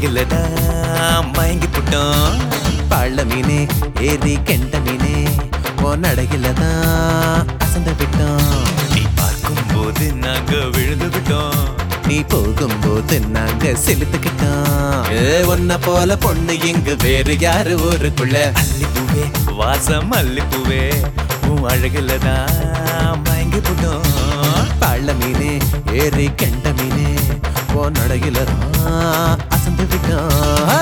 அழகுல தான் மயங்கி புட்டோம் பள்ள மீனே ஏறி கெண்ட மீனே உன் நடையில தான் அசந்து விட்டோம் நீ பார்க்கும்போது நாங்க விழுந்து விட்டோம் நீ போகும்போது நாங்க செலுத்துக்கிட்டோம் ஏ, உன்னை போல பொண்ணு இங்கு வேறு யாரு ஊருக்குள்ள அல்லிப்பூவே வாசம் அல்லிப்பூவே உன் அழகுல தான் மயங்கி புட்டோம் பள்ள மீனே ஏறி கெண்ட மீனே உன் நடையில தான் அசந்து விட்டோம் ஹே!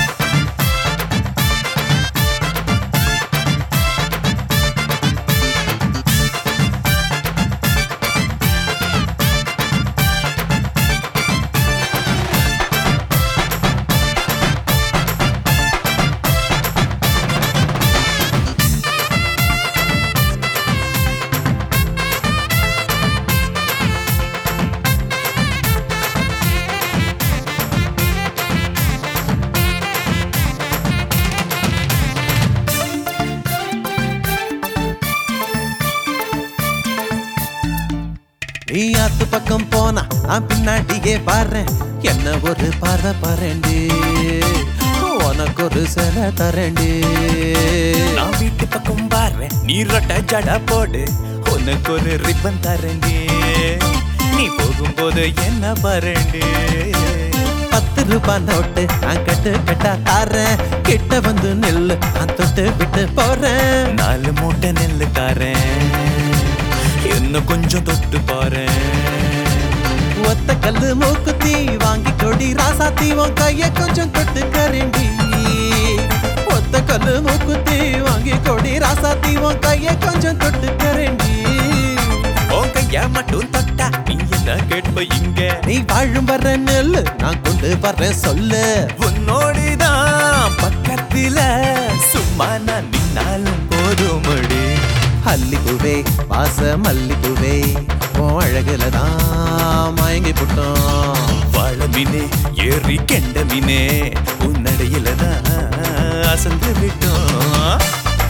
நீ ஆத்து பக்கம் போனா நான் பின்னாடியே பாடுறேன் என்ன ஒரு பார்வை பாருண்டு உனக்கு ஒரு சில தரண்டு நான் வீட்டு பக்கம் பாடுறேன் நீ ரொட்ட ஜட போடு உனக்கு ஒரு ரிப்பன் தரண்டி நீ போகும்போது என்ன பரண்டு பத்து ரூபாய் நோட்டு நான் கட்டு கட்டா தாரேன் கிட்ட வந்து நெல்லு நான் தொட்டு விட்டு போறேன் நாலு மூட்டை நெல்லு தாரேன் இன்னும் கொஞ்சம் தொட்டு பாரேன் ஒத்த கல்லு மூக்குத்தி வாங்கி கொடி ராசாத்தி உன் கைய கொஞ்சம் தொட்டு கரண்டி ஒத்த கல்லு மூக்குத்தி வாங்கி கொடி ராசாத்தி உன் கைய கொஞ்சம் தொட்டு கரண்டி உன் கைய மட்டும் தொட்டா நீ என்ன கேட்ப இங்க நீ வாழும் வர்ற நெல்லு நான் கொண்டு வர்றேன் சொல்லு உன்னோடுதான் பக்கத்துல சும்மா நான் நின்னாலும் போதுமடி அல்லிப்பூவே வாச மல்லிப்பூவே உன் அழகுல தான் மயங்கி புட்டோம் வாழ மீனே ஏறி கெண்ட மீனே உன்னடையில தான் அசந்து விட்டோம்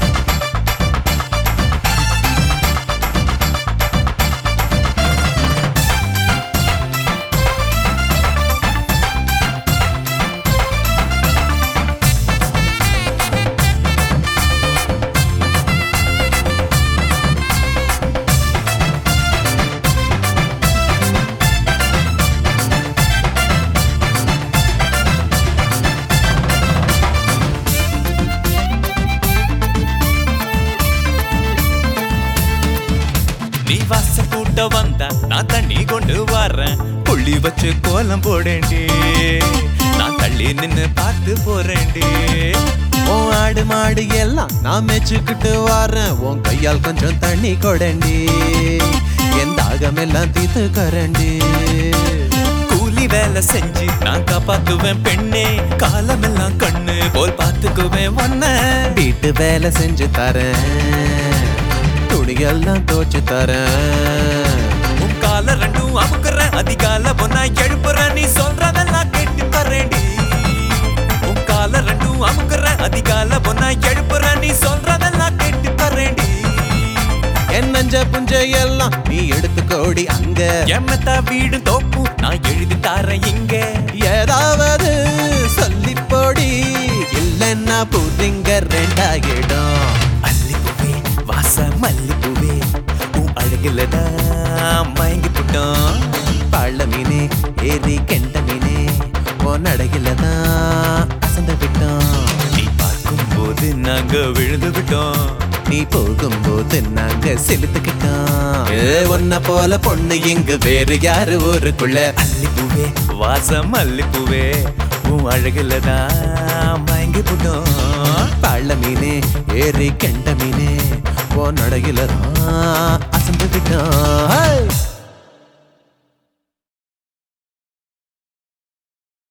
நீ வாச கூட்ட வந்தா நான் தண்ணி கொண்டு வர்றேன் புள்ளி வச்சு கோலம் போடேண்டி நான் தள்ளி நின்னு பார்த்து போறேன்டி உன் ஆடு மாடு எல்லாம் நான் மெச்சுக்கிட்டு வரேன் உன் கையால் கொஞ்சம் தண்ணி கொடண்டி என் தாகம் எல்லாம் தீத்து கரண்டி கூலி வேலை செஞ்சு நான் காப்பாத்துவேன் பெண்ணே காலமெல்லாம் கண்ணு போல் பார்த்துக்குவேன் ஒன்ன வீட்டு வேலை செஞ்சு தரேன் துணியெல்லாம் தோச்சு தரேன் உன் கால ரெண்டும் அமுக்குறேன் அதிகால பொண்ணா எழுப்புறேன் நீ சொல்றதெல்லாம் கேட்டு தரேன்டி உன் கால ரெண்டும் அமுக்குறேன் அதிகால பொண்ணா எழுப்புறேன் நீ சொல்றதெல்லாம் கேட்டு தரேன்டி என் நஞ்ச புஞ்ச எல்லாம் நீ எடுத்துக்கோடி அங்க எம்மத்தா வீடு தோப்பும் நான் எழுதி தரேன் இங்க ஏதாவது சொல்லி போடி இல்லைன்னா புரிங்க ரெண்டாகிடும் அல்லிப்பூவே வாச மல்லிப்பூவே உன் அழகுல தான் மயங்கி புட்டோம் பள்ள மீனே ஏறி கெண்ட மீனே உன் நடையில தான் அசந்து விட்டோம் நீ பார்க்கும்போது நாங்க விழுந்து விட்டோம் நீ போகும்போது நாங்க செலுத்துக்கிட்டோம் ஏ, உன்னை போல பொண்ணு இங்கு வேறு யாரு ஊருக்குள்ள அல்லிப்பூவே வாசம் மல்லிப்பூவே உன் அழகுல தான் மயங்கி புட்டோம் பள்ள மீனே ஏறி கெண்ட மீனே உன் நடையில தான் அசந்து விட்டோம் ஹே!